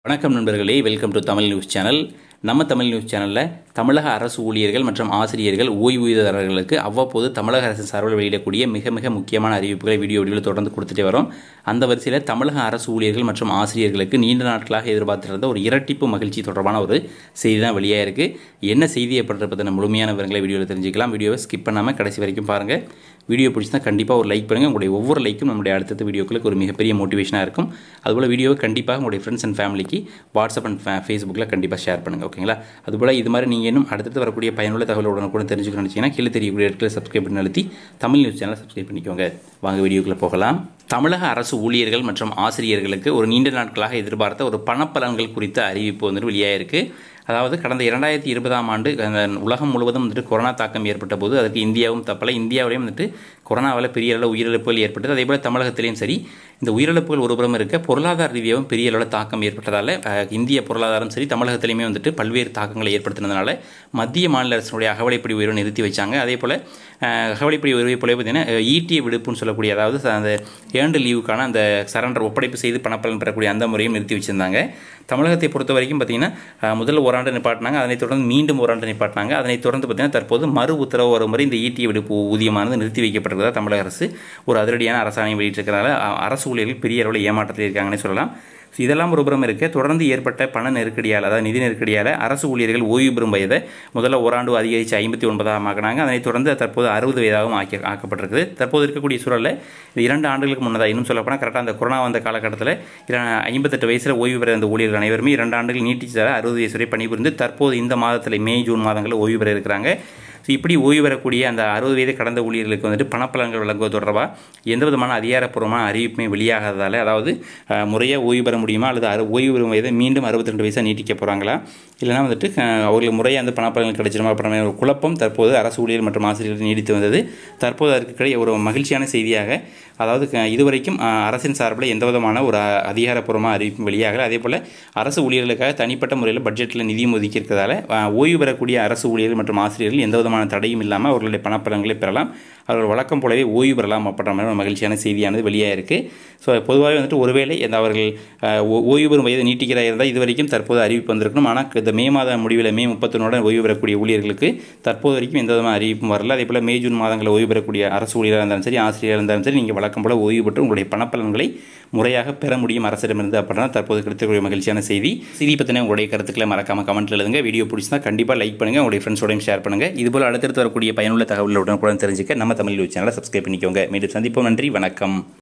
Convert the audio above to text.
வணக்கம் நண்பர்களே welcome to Tamil news channel நம்ம தமிழ் நியூஸ் சேனலில் தமிழக அரசு ஊழியர்கள் மற்றும் ஆசிரியர்கள் ஓய்வூதியதாரர்களுக்கு அவ்வப்போது தமிழக அரசு சார்பில் வெளியிடக்கூடிய மிக மிக முக்கியமான அறிவிப்புகளை வீடியோ வடிவில் தொடர்ந்து கொடுத்துட்டே வரோம் அந்த வரிசையில் தமிழக அரசு ஊழியர்கள் மற்றும் ஆசிரியர்களுக்கு நீண்ட நாட்களாக எதிர்பார்த்திருந்த ஒரு இரட்டிப்பு மகிழ்ச்சி தொடர்பான ஒரு செய்தி தான் வெளியாக இருக்குது என்ன செய்தி ஏற்படுறது பற்றின முழுமையான விவரங்களை வீடியோவில் தெரிஞ்சுக்கலாம் வீடியோவை ஸ்கிப் பண்ணாமல் கடைசி வரைக்கும் பாருங்கள் வீடியோ பிடிச்சிருந்தா கண்டிப்பாக ஒரு லைக் பண்ணுங்கள் உங்களுடைய ஒவ்வொரு லைக்கும் நம்முடைய அடுத்தடுத்த வீடியோக்களுக்கு ஒரு மிகப்பெரிய மோட்டிவேஷனாக இருக்கும் அதுபோல் வீடியோவை கண்டிப்பாக உங்களுடைய ஃப்ரெண்ட்ஸ் அண்ட் ஃபேமிலிக்கு வாட்ஸ்அப் அண்ட் ஃபேஸ்புக்கில் கண்டிப்பாக ஷேர் பண்ணுங்கள் ஓகேங்களா அதுபோல் இது மாதிரி நீங்கள் இன்னும் அடுத்தடுத்து வரக்கூடிய பயனுள்ள தகவலுடன் கூட தெரிஞ்சுக்கணும்னு நினச்சிங்கன்னா கீழே தெரியக்கூடிய இடத்துல சப்ஸ்கிரைப் பண்ணி அழுத்தி தமிழ் நியூஸ் சேனலை சப்ஸ்கிரைப் பண்ணிக்கோங்க வாங்க வீடியோக்குள்ளே போகலாம் தமிழக அரசு ஊழியர்கள் மற்றும் ஆசிரியர்களுக்கு ஒரு நீண்ட நாட்களாக எதிர்பார்த்த ஒரு பணப்பலன்கள் குறித்த அறிவிப்பு வந்துட்டு வெளியாயிருக்கு அதாவது கடந்த இரண்டாயிரத்தி இருபதாம் ஆண்டு அந்த உலகம் முழுவதும் வந்துட்டு கொரோனா தாக்கம் ஏற்பட்ட போது அதுக்கு இந்தியாவும் தப்பல இந்தியாவிலையும் வந்துட்டு கொரோனாவில் பெரிய அளவு உயிரிழப்புகள் ஏற்பட்டது அதே போல் தமிழகத்திலையும் சரி இந்த உயிரிழப்புகள் ஒருபுறம் இருக்க பொருளாதார ரீதியாகவும் பெரிய அளவில் தாக்கம் ஏற்பட்டதால் அஹ், இந்திய பொருளாதாரம் சரி தமிழகத்திலையுமே வந்துட்டு பல்வேறு தாக்கங்களை ஏற்படுத்தினதுனால மத்திய மாநில அரசினுடைய அகவலைப்படி உயர்வை நிறுத்தி வச்சாங்க அதே போல் அஹ், அகவலைப்படி உயர்வை போல பார்த்தீங்கன்னா அஹ், ஈட்டிய விடுப்புன்னு சொல்லக்கூடிய அதாவது ச- அந்த ஏண்டு லீவுக்கான அந்த சரண்டர் ஒப்படைப்பு செய்து பணப்பலன் பெறக்கூடிய அந்த முறையும் நிறுத்தி வச்சிருந்தாங்க தமிழகத்தை பொறுத்த வரைக்கும் பார்த்தீங்கன்னா அஹ், முதல்ல ஓராண்டு நிப்பாட்டினாங்க அதனைத் தொடர்ந்து மீண்டும் ஓராண்டு நிப்பாட்டினாங்க அதனைத் தொடர்ந்து பார்த்தீங்கன்னா தற்போது மறு உத்தரவு வரும் வரை இந்த ஈட்டிய விடுப்பு ஊதியமானது நிறுத்தி வைக்கப்பட்டிருக்கிறதா தமிழக அரசு ஒரு அதிரடியான அரசாணை வெளியிட்டிருக்கிறதால அ- அரசு ஊழியர்கள் பெரிய அளவில் ஏமாற்றத்தில் இருக்காங்கன்னு சொல்லலாம் ஸோ இதெல்லாம் ஒரு புறம் இருக்க தொடர்ந்து ஏற்பட்ட பண நெருக்கடியால் அதாவது நிதி நெருக்கடியால் அரசு ஊழியர்கள் ஓய்வு பெறும் வயதை முதல்ல ஓராண்டு அதிகரித்து ஐம்பத்தி ஒன்பதாம் ஆக்கினாங்க அதனைத் தொடர்ந்து தற்போது அறுபது வயதாகவும் ஆக்கி ஆக்கப்பட்டிருக்குது தற்போது இருக்கக்கூடிய சூழலில் இந்த இரண்டு ஆண்டுகளுக்கு முன்னதாக இன்னும் சொல்லப்போனால் கரெக்டாக அந்த கொரோனா வந்த காலகட்டத்தில் ஐம்பத்தெட்டு வயசில் ஓய்வு பெற இந்த ஊழியர்கள் அனைவருமே இரண்டு ஆண்டுகள் நீட்டிச்சு தர அறுபது வயசு வரை பணிபுரிந்து தற்போது இந்த மாதத்தில் மே ஜூன் மாதங்களில் ஓய்வு பெற இருக்கிறாங்க ஸோ இப்படி ஓய்வு பெறக்கூடிய அந்த அறுபது வயது கடந்த ஊழியர்களுக்கு வந்துட்டு பணப்பலன்கள் வழங்குவது தொடர்பாக எந்த விதமான அதிகாரப்பூர்வமான அறிவிப்புமே வெளியாகாததால் அதாவது அஹ், முறையாக ஓய்வு பெற முடியுமா அல்லது அறு ஓய்வு பெறும் வயதை மீண்டும் அறுபத்தி ரெண்டு வயசாக நீட்டிக்க போகிறாங்களா இல்லைனா வந்துட்டு அஹ், அவர்களுக்கு முறையாக அந்த பணப்பலன்கள் கிடைச்சிருமா அப்புறம் ஒரு குழப்பம் தற்போது அரசு ஊழியர் மற்றும் ஆசிரியர்கள் நீடித்து வந்தது தற்போது அதற்கு கிடை ஒரு மகிழ்ச்சியான செய்தியாக அதாவது க- இதுவரைக்கும் அஹ், அரசின் சார்பில் எந்த விதமான ஒரு அஹ், அதிகாரப்பூர்வமான அறிவிப்பும் வெளியாகல அதே போல் அரசு ஊழியர்களுக்காக தனிப்பட்ட முறையில் பட்ஜெட்டில் நிதியும் ஒதுக்கி இருக்கிறதால அஹ், ஓய்வு பெறக்கூடிய அரசு ஊழியர்கள் மற்றும் ஆசிரியர்கள் எந்த விதமான தடையும் இல்லாமல் அவர்களுடைய பணப்பலன்களை பெறலாம் அவர்கள் வழக்கம் போலவே ஓய்வு பெறலாம் அப்படின்ற மாதிரி ஒரு மகிழ்ச்சியான செய்தியானது வெளியாக இருக்குது ஸோ பொதுவாகவே வந்துட்டு ஒருவேளை இந்த அவர்கள் அஹ், ஓ- ஓய்வு பெறும் வயது நீட்டிக்கிறதா இருந்தால் இது வரைக்கும் தற்போது அறிவிப்பு வந்திருக்கணும் ஆனால் இந்த மே மாத முடிவில் மே முப்பத்தொன்னுடன் ஓய்வு பெறக்கூடிய ஊழியர்களுக்கு தற்போது வரைக்கும் எந்த விதமான அறிவிப்பும் வரல அதே போல் மே ஜூன் மாதங்களில் ஓய்வு பெறக்கூடிய அரசு ஊழியராக இருந்தாலும் சரி ஆசிரியராக இருந்தாலும் சரி நீங்கள் வழக்கம் போல ஓய்வு பெற்று உங்களுடைய பணப்பலன்களை முறையாக பெற முடியும் அரசிடமிருந்து அப்படின்னா தற்போது கிடைத்தக்கூடிய மகிழ்ச்சியான செய்தி செய்தி பற்றின உங்களுடைய கருத்துக்களை மறக்காம கமெண்ட்ல எழுதுங்க வீடியோ பிடிச்சிருந்தா கண்டிப்பாக லைக் பண்ணுங்க உங்களுடைய ஃப்ரெண்ட்ஸோடையும் ஷேர் பண்ணுங்க இதுபோல் அடுத்தடுத்து வரக்கூடிய பயனுள்ள தகவலுடன் கூட தெரிஞ்சுக்க நம்ம தமிழ் நியூஸ் சேனலை சப்ஸ்கிரைப் பண்ணிக்கோங்க மீண்டும் சந்திப்போம் நன்றி வணக்கம்